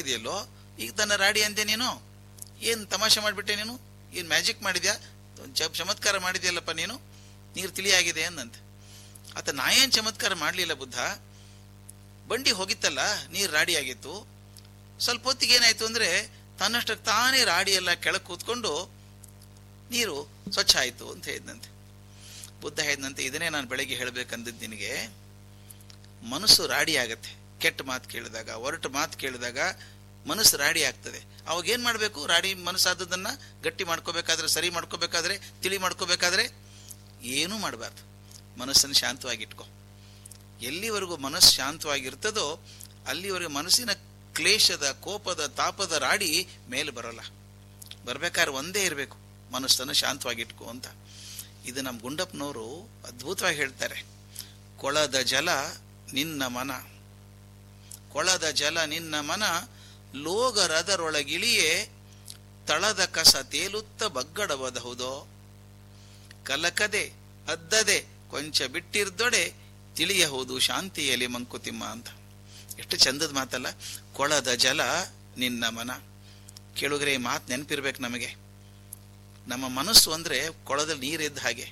ಆಗಿದೆಯಲ್ಲೋ ಈಗ ತನ್ನ ರಾಡಿ ಅಂತೆ ನೀನು ಏನು ತಮಾಷೆ ಮಾಡಿಬಿಟ್ಟೆ ನೀನು ಏನು ಮ್ಯಾಜಿಕ್ ಮಾಡಿದ್ಯಾ ಒಂದ್ ಚ- ಚಮತ್ಕಾರ ಮಾಡಿದ್ಯಲ್ಲಪ್ಪ ನೀನು ನೀರು ತಿಳಿಯಾಗಿದೆ ಅಂದಂತೆ ಆತ ನಾ ಏನು ಚಮತ್ಕಾರ ಮಾಡಲಿಲ್ಲ ಬುದ್ಧ ಬಂಡಿ ಹೋಗಿತ್ತಲ್ಲ ನೀರು ರಾಡಿ ಆಗಿತ್ತು ಸ್ವಲ್ಪ ಹೊತ್ತಿಗೆ ಏನಾಯ್ತು ಅಂದ್ರೆ ತನ್ನಷ್ಟಕ್ಕೆ ತಾನೇ ರಾಡಿ ಎಲ್ಲ ಕೆಳಗೆ ಕೂತ್ಕೊಂಡು ನೀರು ಸ್ವಚ್ಛ ಆಯಿತು ಅಂತ ಹೇಳಿದಂತೆ ಬುದ್ಧ ಹೇಳಿದಂತೆ ಇದನ್ನೇ ನಾನು ಬೆಳಗ್ಗೆ ಹೇಳಬೇಕಂದಿದ್ದು ನಿನಗೆ ಮನಸ್ಸು ರಾಡಿ ಆಗತ್ತೆ ಕೆಟ್ಟ ಮಾತು ಕೇಳಿದಾಗ ಒರಟು ಮಾತು ಕೇಳಿದಾಗ ಮನಸ್ಸು ರಾಡಿ ಆಗ್ತದೆ ಅವಾಗ ಏನ್ ಮಾಡಬೇಕು ರಾಡಿ ಮನಸ್ಸಾದದನ್ನ ಗಟ್ಟಿ ಮಾಡ್ಕೋಬೇಕಾದ್ರೆ ಸರಿ ಮಾಡ್ಕೋಬೇಕಾದ್ರೆ ತಿಳಿ ಮಾಡ್ಕೋಬೇಕಾದ್ರೆ ಏನೂ ಮಾಡಬಾರ್ದು ಮನಸ್ಸನ್ನು ಶಾಂತವಾಗಿಟ್ಕೋ ಎಲ್ಲಿವರೆಗೂ ಮನಸ್ಸು ಶಾಂತವಾಗಿರ್ತದೋ ಅಲ್ಲಿವರೆಗೂ ಮನಸ್ಸಿನ ಕ್ಲೇಶದ ಕೋಪದ ತಾಪದ ರಾಡಿ ಮೇಲೆ ಬರೋಲ್ಲ ಬರ್ಬೇಕಾದ್ರೆ ಒಂದೇ ಇರಬೇಕು ಮನಸ್ಸನ್ನು ಶಾಂತವಾಗಿಟ್ಕೋ ಅಂತ ಇದು ನಮ್ಮ ಗುಂಡಪ್ಪನವರು ಅದ್ಭುತವಾಗಿ ಹೇಳ್ತಾರೆ ಕೊಳದ ಜಲ ನಿನ್ನ ಮನ ಕೊಳದ ಜಲ ನಿನ್ನ ಮನ ಲೋಗರದರೊಳಗಿಳಿಯೇ ತಳದ ಕಸ ತೇಲುತ್ತ ಬಗ್ಗಡಬಹುದೋ ಕಲಕದೆ ಅದ್ದದೆ ಕೊಂಚ ಬಿಟ್ಟಿರ್ದೊಡೆ ತಿಳಿಯಬಹುದು ಶಾಂತಿಯಲ್ಲಿ ಮಂಕುತಿಮ್ಮ ಅಂತ ಎಷ್ಟು ಚಂದದ ಮಾತಲ್ಲ ಕೊಳದ ಜಲ ನಿನ್ನ ಮನ ಕೇಳುಗರೆ ಈ ಮಾತು ನೆನಪಿರ್ಬೇಕು ನಮಗೆ ನಮ್ಮ ಮನಸ್ಸು ಅಂದ್ರೆ ಕೊಳದಲ್ಲಿ ನೀರಿದ್ದ ಹಾಗೆ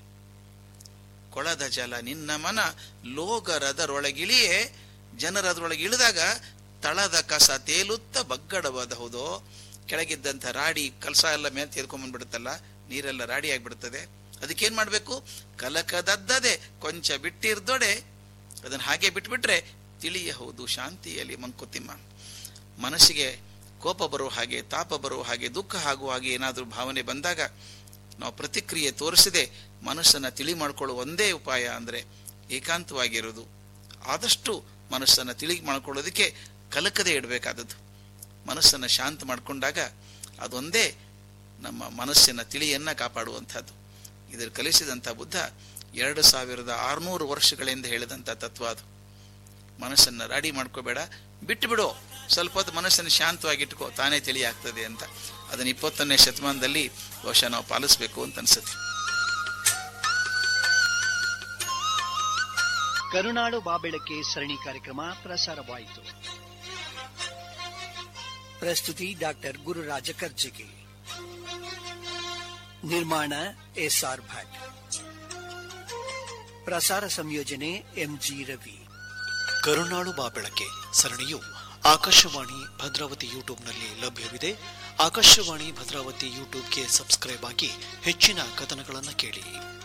ಕೊಳದ ಜಲ ನಿನ್ನ ಮನ ಲೋಗರದರೊಳಗಿಳಿಯೇ ಜನರದ್ರೊಳಗೆ ಇಳಿದಾಗ ತಳದ ಕಸ ತೇಲುತ್ತ ಬಗ್ಗಡಬಹುದೋ ಕೆಳಗಿದ್ದಂಥ ರಾಡಿ ಕಲಸ ಎಲ್ಲ ಮೇಲೆ ತೇಲ್ಕೊಂಡ್ಬಂದ್ಬಿಡುತ್ತಲ್ಲ ನೀರೆಲ್ಲ ರಾಡಿ ಆಗಿಬಿಡ್ತದೆ ಅದಕ್ಕೇನ್ ಮಾಡ್ಬೇಕು ಕಲಕದದ್ದದೆ ಕೊಂಚ ಬಿಟ್ಟಿರ್ದೊಡೆ ಅದನ್ನ ಹಾಗೆ ಬಿಟ್ಬಿಟ್ರೆ ತಿಳಿಯಬಹುದು ಶಾಂತಿಯಲ್ಲಿ ಮಂಕುತಿಮ್ಮ ಮನಸ್ಸಿಗೆ ಕೋಪ ಬರುವ ಹಾಗೆ ತಾಪ ಬರುವ ಹಾಗೆ ದುಃಖ ಆಗುವ ಹಾಗೆ ಏನಾದರೂ ಭಾವನೆ ಬಂದಾಗ ನಾವು ಪ್ರತಿಕ್ರಿಯೆ ತೋರಿಸದೆ ಮನಸ್ಸನ್ನ ತಿಳಿ ಮಾಡ್ಕೊಳ್ಳುವ ಒಂದೇ ಉಪಾಯ ಅಂದ್ರೆ ಏಕಾಂತವಾಗಿರೋದು ಆದಷ್ಟು ಮನಸ್ಸನ್ನ ತಿಳಿ ಮಾಡ್ಕೊಳ್ಳೋದಕ್ಕೆ ಕಲಕದೆ ಇಡಬೇಕಾದದ್ದು ಮನಸ್ಸನ್ನ ಶಾಂತ ಮಾಡಿಕೊಂಡಾಗ ಅದೊಂದೇ ನಮ್ಮ ಮನಸ್ಸಿನ ತಿಳಿಯನ್ನ ಕಾಪಾಡುವಂಥದ್ದು ಇದರ ಕಲಿಸಿದಂಥ ಬುದ್ಧ ಎರಡು ಸಾವಿರದ ಆರುನೂರು ವರ್ಷಗಳಿಂದ ಹೇಳಿದಂಥ ತತ್ವ ಅದು ಮನಸ್ಸನ್ನ ರಾಡಿ ಮಾಡ್ಕೋಬೇಡ ಬಿಟ್ಟು ಬಿಡು ಸ್ವಲ್ಪ ಹೊತ್ತು ಮನಸ್ಸನ್ನು ಶಾಂತವಾಗಿಟ್ಕೋ ತಾನೇ ತಿಳಿ ಆಗ್ತದೆ ಅಂತ ಅದನ್ನ ಇಪ್ಪತ್ತೊಂದನೇ ಶತಮಾನದಲ್ಲಿ ಬಹುಶಃ ನಾವು ಪಾಲಿಸ್ಬೇಕು ಅಂತ ಅನ್ಸುತ್ತೆ ಕರುನಾಡು ಬಾಬೆಳಕೆ ಸರಣಿ ಕಾರ್ಯಕ್ರಮ ಪ್ರಸಾರವಾಯಿತು ಪ್ರಸ್ತುತಿ ಡಾಕ್ಟರ್ ಗುರುರಾಜ ಕರ್ಜಿಗೆ ನಿರ್ಮಾಣ ಎಸ್ಆರ್ ಭಟ್ ಪ್ರಸಾರ ಸಂಯೋಜನೆ ಎಂಜಿ ರವಿ ಕರುನಾಳು ಬಾ ಬೆಳಕೆ ಸರಣಿಯು ಆಕಾಶವಾಣಿ ಭದ್ರಾವತಿ ಯೂಟ್ಯೂಬ್ನಲ್ಲಿ ಲಭ್ಯವಿದೆ ಆಕಾಶವಾಣಿ ಭದ್ರಾವತಿ ಯೂಟ್ಯೂಬ್ಗೆ ಸಬ್ಸ್ಕ್ರೈಬ್ ಆಗಿ ಹೆಚ್ಚಿನ ಕಥನಗಳನ್ನು ಕೇಳಿ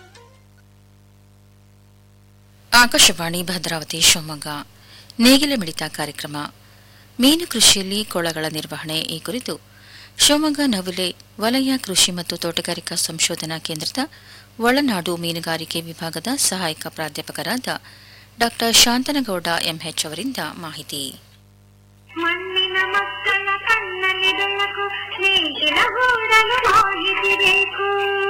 ಆಕಾಶವಾಣಿ ಭದ್ರಾವತಿ ಶಿವಮೊಗ್ಗ ನೇಗಿಲ ಮಿಡಿತ ಕಾರ್ಯಕ್ರಮ ಮೀನು ಕೃಷಿಯಲ್ಲಿ ಕೊಳಗಳ ನಿರ್ವಹಣೆ ಈ ಕುರಿತು ಶಿವಮೊಗ್ಗ ನವಲೆ ವಲಯ ಕೃಷಿ ಮತ್ತು ತೋಟಗಾರಿಕಾ ಸಂಶೋಧನಾ ಕೇಂದ್ರದ ಒಳನಾಡು ಮೀನುಗಾರಿಕೆ ವಿಭಾಗದ ಸಹಾಯಕ ಪ್ರಾಧ್ಯಾಪಕರಾದ ಡಾ ಶಾಂತನಗೌಡ ಎಂಎಚ್ ಅವರಿಂದ ಮಾಹಿತಿ ಮಣ್ಣಿನ ಮಕ್ಕಳ ಕಣ್ಣಲ್ಲಿ ಬೆಳಕು ನೇಗಿಲ ಹೂಡಲು ಮಾಹಿತಿ ಬೇಕು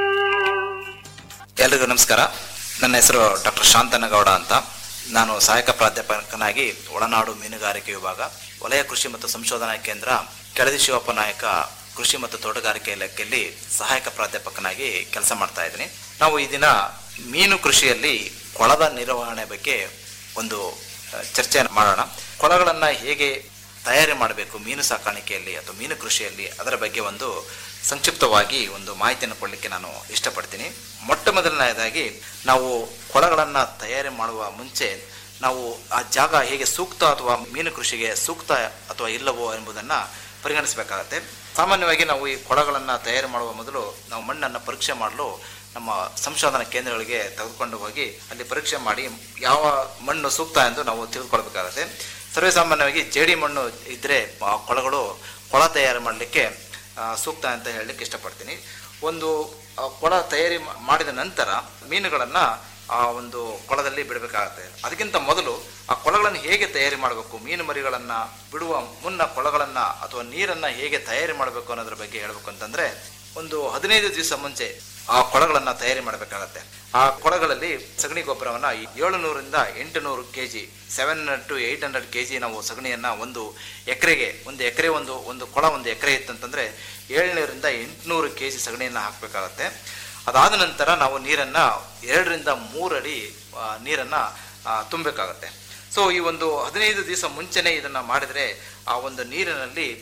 ಎಲ್ರಿಗೂ ನಮಸ್ಕಾರ ನನ್ನ ಹೆಸರು ಡಾಕ್ಟರ್ ಶಾಂತನಗೌಡ ಅಂತ ನಾನು ಸಹಾಯಕ ಪ್ರಾಧ್ಯಾಪಕನಾಗಿ ಒಳನಾಡು ಮೀನುಗಾರಿಕೆ ವಿಭಾಗ ವಲಯ ಕೃಷಿ ಮತ್ತು ಸಂಶೋಧನಾ ಕೇಂದ್ರ ಕೆಳದಿ ಶಿವಪ್ಪ ನಾಯಕ ಕೃಷಿ ಮತ್ತು ತೋಟಗಾರಿಕೆ ಇಲಾಖೆಯಲ್ಲಿ ಸಹಾಯಕ ಪ್ರಾಧ್ಯಾಪಕನಾಗಿ ಕೆಲಸ ಮಾಡ್ತಾ ಇದ್ದೀನಿ ನಾವು ಈ ದಿನ ಮೀನು ಕೃಷಿಯಲ್ಲಿ ಕೊಳದ ನಿರ್ವಹಣೆ ಬಗ್ಗೆ ಒಂದು ಆ, ಚರ್ಚೆಯನ್ನು ಮಾಡೋಣ ಕೊಳಗಳನ್ನು ಹೇಗೆ ತಯಾರಿ ಮಾಡಬೇಕು ಮೀನು ಸಾಕಾಣಿಕೆಯಲ್ಲಿ ಅಥವಾ ಮೀನು ಕೃಷಿಯಲ್ಲಿ ಅದರ ಬಗ್ಗೆ ಒಂದು ಸಂಕ್ಷಿಪ್ತವಾಗಿ ಒಂದು ಮಾಹಿತಿಯನ್ನು ಕೊಡಲಿಕ್ಕೆ ನಾನು ಇಷ್ಟಪಡ್ತೀನಿ ಮೊಟ್ಟ ಮೊದಲನೆಯದಾಗಿ ನಾವು ಕೊಳಗಳನ್ನು ತಯಾರಿ ಮಾಡುವ ಮುಂಚೆ ನಾವು ಆ ಜಾಗ ಹೇಗೆ ಸೂಕ್ತ ಅಥವಾ ಮೀನು ಕೃಷಿಗೆ ಸೂಕ್ತ ಅಥವಾ ಇಲ್ಲವೋ ಎಂಬುದನ್ನು ಪರಿಗಣಿಸಬೇಕಾಗತ್ತೆ ಸಾಮಾನ್ಯವಾಗಿ ನಾವು ಈ ಕೊಳಗಳನ್ನು ತಯಾರಿ ಮಾಡುವ ಮೊದಲು ನಾವು ಮಣ್ಣನ್ನು ಪರೀಕ್ಷೆ ಮಾಡಲು ನಮ್ಮ ಸಂಶೋಧನಾ ಕೇಂದ್ರಗಳಿಗೆ ತೆಗೆದುಕೊಂಡು ಹೋಗಿ ಅಲ್ಲಿ ಪರೀಕ್ಷೆ ಮಾಡಿ ಯಾವ ಮಣ್ಣು ಸೂಕ್ತ ಎಂದು ನಾವು ತಿಳಿದುಕೊಳ್ಬೇಕಾಗತ್ತೆ ಸರ್ವೇಸಾಮಾನ್ಯವಾಗಿ ಜೇಡಿ ಮಣ್ಣು ಇದ್ದರೆ ಆ ಕೊಳಗಳು ಕೊಳ ತಯಾರು ಮಾಡಲಿಕ್ಕೆ ಸೂಕ್ತ ಅಂತ ಹೇಳಲಿಕ್ಕೆ ಇಷ್ಟಪಡ್ತೀನಿ ಒಂದು ಆ, ಕೊಳ ತಯಾರಿ ಮಾ- ಮಾಡಿದ ನಂತರ ಮೀನುಗಳನ್ನು ಆ ಒಂದು ಕೊಳದಲ್ಲಿ ಬಿಡಬೇಕಾಗತ್ತೆ ಅದಕ್ಕಿಂತ ಮೊದಲು ಆ ಕೊಳಗಳನ್ನು ಹೇಗೆ ತಯಾರಿ ಮಾಡಬೇಕು ಮೀನು ಮರಿಗಳನ್ನು ಬಿಡುವ ಮುನ್ನ ಕೊಳಗಳನ್ನು ಅಥವಾ ನೀರನ್ನು ಹೇಗೆ ತಯಾರಿ ಮಾಡಬೇಕು ಅನ್ನೋದ್ರ ಬಗ್ಗೆ ಹೇಳಬೇಕು ಅಂತಂದ್ರೆ ಒಂದು ಹದಿನೈದು ದಿವಸ ಮುಂಚೆ ಆ ಕೊಳಗಳನ್ನು ತಯಾರಿ ಮಾಡಬೇಕಾಗತ್ತೆ ಆ ಕೊಳಗಳಲ್ಲಿ ಸಗಣಿ ಗೊಬ್ಬರವನ್ನ ಏಳುನೂರಿಂದ ಎಂಟುನೂರು K G seven to eight hundred K G ನಾವು ಸಗಣಿಯನ್ನ ಒಂದು ಎಕರೆಗೆ ಒಂದು ಎಕರೆ ಒಂದು ಒಂದು ಕೊಳ ಒಂದು ಎಕರೆ ಇತ್ತಂತಂದ್ರೆ ಏಳ್ನೂರಿಂದ ಎಂಟುನೂರು ಕೆ ಜಿ ಸಗಣಿಯನ್ನು ಹಾಕಬೇಕಾಗತ್ತೆ ಅದಾದ ನಂತರ ನಾವು ನೀರನ್ನ ಎರಡರಿಂದ ಮೂರು ಅಡಿ ಆ, ನೀರನ್ನ ಆ, ತುಂಬಬೇಕಾಗತ್ತೆ ಸೊ ಈ ಒಂದು ಹದಿನೈದು ದಿವಸ ಮುಂಚೆನೆ ಇದನ್ನ ಮಾಡಿದ್ರೆ ಆ ಒಂದು ನೀರಿನಲ್ಲಿ